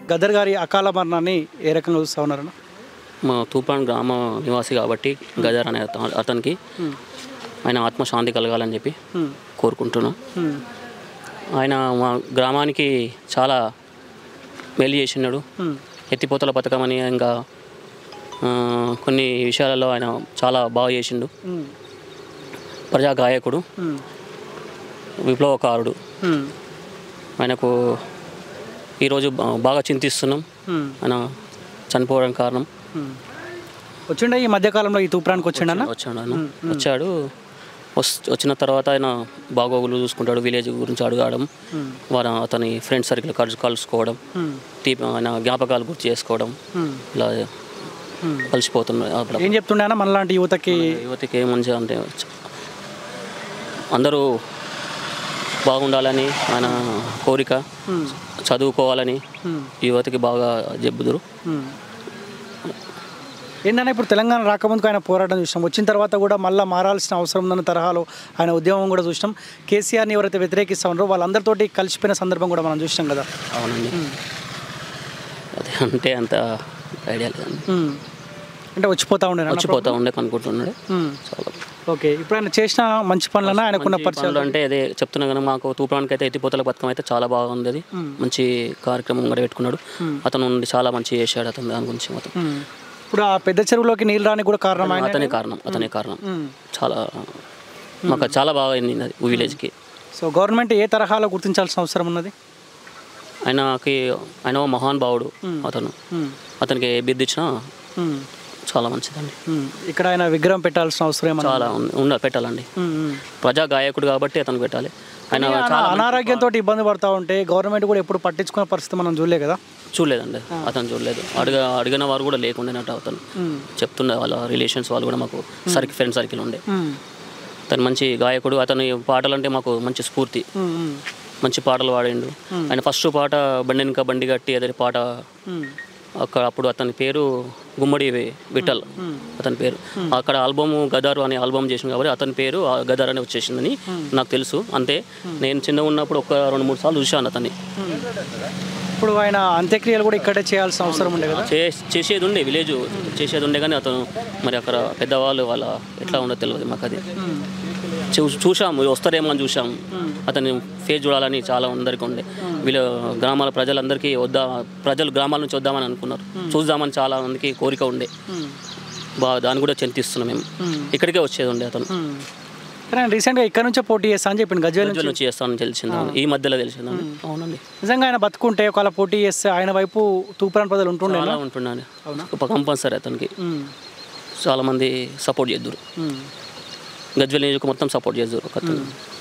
గద్దర్ గారి అకాల మరణాన్ని ఏ రకంగా చూస్తూ ఉన్నారన్న మా తూప్రాన్ గ్రామ నివాసి కాబట్టి గదర్ అనే అత- అతనికి ఆయన ఆత్మశాంతి కలగాలని చెప్పి కోరుకుంటున్నాం ఆయన మా గ్రామానికి చాలా మేలు చేసినాడు ఎత్తిపోతల పథకం అని ఇంకా ఆ, కొన్ని విషయాలలో ఆయన చాలా బాగా చేసిండు ప్రజా గాయకుడు విప్లవకారుడు ఆయనకు ఈరోజు బా- బాగా చింతిస్తున్నాం ఆయన చనిపోవడం కారణం వచ్చిండ ఈ మధ్యకాలంలో ఈ తూప్రానికి వచ్చిండన్న వచ్చాడు ఆయన వచ్చాడు వస్ వచ్చిన తర్వాత ఆయన బాగోగులు చూసుకుంటాడు విలేజ్ గురించి అడగడం వారు అతని ఫ్రెండ్ సర్కిల్ కలిసి కలుసుకోవడం తీపి ఆయన జ్ఞాపకాలు గుర్తు చేసుకోవడం ఇలా కలిసిపోతున్నాయి అప్పుడు ఏం చెప్తుండే అన్న మనలాంటి యువతకి యువతికి ఏం మంచిగా అంటే అందరూ బాగుండాలని ఆయన కోరిక చదువుకోవాలని యువతికి బాగా చెబుదురు ఏంటంటే ఇప్పుడు తెలంగాణ రాకముందుకు ఆయన పోరాటం చూసాం వచ్చిన తర్వాత కూడా మళ్ళీ మారాల్సిన అవసరం ఉందన్న తరహాలో ఆయన ఉద్యమం కూడా చూసినాం కేసీఆర్ని ఎవరైతే వ్యతిరేకిస్తా ఉన్నారో వాళ్ళందరితోటి కలిసిపోయిన సందర్భం కూడా మనం చూసినాం కదా అవునండి అదే అంటే అంత ఐడియా లేదండి ఉమ్. అంటే వచ్చిపోతా ఉండే వచ్చిపోతా ఉండే అనుకుంటున్నాడు చాలా ఓకే ఇప్పుడు ఆయన చేసిన మంచి పనులన్నా ఆయనకున్న మంచి పరిచయాలు పనులు అంటే అదే చెప్తున్నా కదా మాకు తూప్రానికి అయితే ఎత్తిపోతల పథకం అయితే చాలా బాగుంది అది మంచి కార్యక్రమం కూడా పెట్టుకున్నాడు అతను ఉండి చాలా మంచి చేశాడు అతను దాని గురించి మొత్తం ఉమ్. ఇప్పుడు ఆ పెద్ద చెరువులోకి నీళ్ళు రానికి కూడా కారణం ఆయన అతనే కారణం అతనే కారణం చాలా మాకు అది చాలా బాగా అయింది అది విలేజ్కి సో గవర్నమెంట్ ఏ తరహాలో గుర్తించాల్సిన అవసరం ఉన్నది ఆయనకి ఆయన ఓ మహాన్ భావుడు అతను అతనికి ఏ బిర్ది ఇచ్చినా ఉమ్. చాలా మంచిదండి ఉమ్. ఇక్కడ ఆయన విగ్రహం పెట్టాల్సిన అవసరం ఏమన్నా చాలా ఉంది- ఉండ పెట్టాలండి ఉమ్, ఉమ్. ప్రజా గాయకుడు కాబట్టి అతను పెట్టాలి ఆయన ఆయన చాలా అనారోగ్యంతో ఇబ్బంది పడతా ఉంటే గవర్నమెంట్ కూడా ఎప్పుడు పట్టించుకునే పరిస్థితి మనం చూడలే కదా చూడలేదండి అతను చూడలేదు అడిగ అడిగిన వారు కూడా లేకుండేనట్టు అతను చెప్తుండే వాళ్ళ రిలేషన్స్ వాళ్ళు కూడా మాకు సర్కిల్ ఫ్రెండ్ సర్కిల్ ఉండే ఉమ్. అతను మంచి గాయకుడు అతని పాటలు అంటే మాకు మంచి స్ఫూర్తి ఉమ్, ఉమ్. మంచి పాటలు పాడిండు ఆయన ఫస్ట్ పాట బండినక బండి కట్టి అదే పాట ఉమ్. అక్కడ అప్పుడు అతని పేరు గుమ్మడి వి- విఠల్ అతని పేరు అక్కడ ఆల్బమ్ గదారు అనే ఆల్బమ్ చేసింది కాబట్టి అతని పేరు ఆ గదార్ అని వచ్చేసిందని నాకు తెలుసు అంతే నేను చిన్నగా ఉన్నప్పుడు ఒక రెండు మూడు సార్లు చూశాను అతన్ని ఇప్పుడు ఆయన అంత్యక్రియలు కూడా ఇక్కడే చేయాల్సిన అవసరం ఉండే కదా చే చేసేది ఉండే విలేజ్ చేసేది ఉండే కానీ అతను మరి అక్కడ పెద్దవాళ్ళు వాళ్ళ ఎట్లా ఉండదో తెలియదు మాకు అది చూ చూసాము వస్తారేమో అని చూసాము అతని ఫేస్ చూడాలని చాలా అందరికీ ఉండే వీళ్ళ గ్రామాల ప్రజలందరికీ వద్దా ప్రజలు గ్రామాల నుంచి వద్దామని అనుకున్నారు చూద్దామని చాలా మందికి కోరిక ఉండే బాగా దాన్ని కూడా చింతిస్తున్నాం మేము ఇక్కడికే వచ్చేది ఉండే అతను ఉమ్. కానీ ఆయన రీసెంట్గా ఇక్కడ నుంచే పోటీ చేస్తా అని చెప్పింది గజ్వేల్ నుంచి ప్రజల నుంచి చేస్తానని తెలిసింది అవును. ఈ మధ్యలో తెలిసిందండి అవునండి నిజంగా ఆయన బతుకుంటే ఒకవేళ పోటీ చేస్తే ఆయన వైపు తూప్రాన్ ప్రజలు ఉంటుండే చాలా ఉంటున్నాను అవునా? ఒక కంపల్సరీ అతనికి ఉమ్. చాలా మంది సపోర్ట్ చేద్దరు ఉమ్. గజ్వెల్ నియోజక మొత్తం సపోర్ట్ చేద్దరు ఒక అతను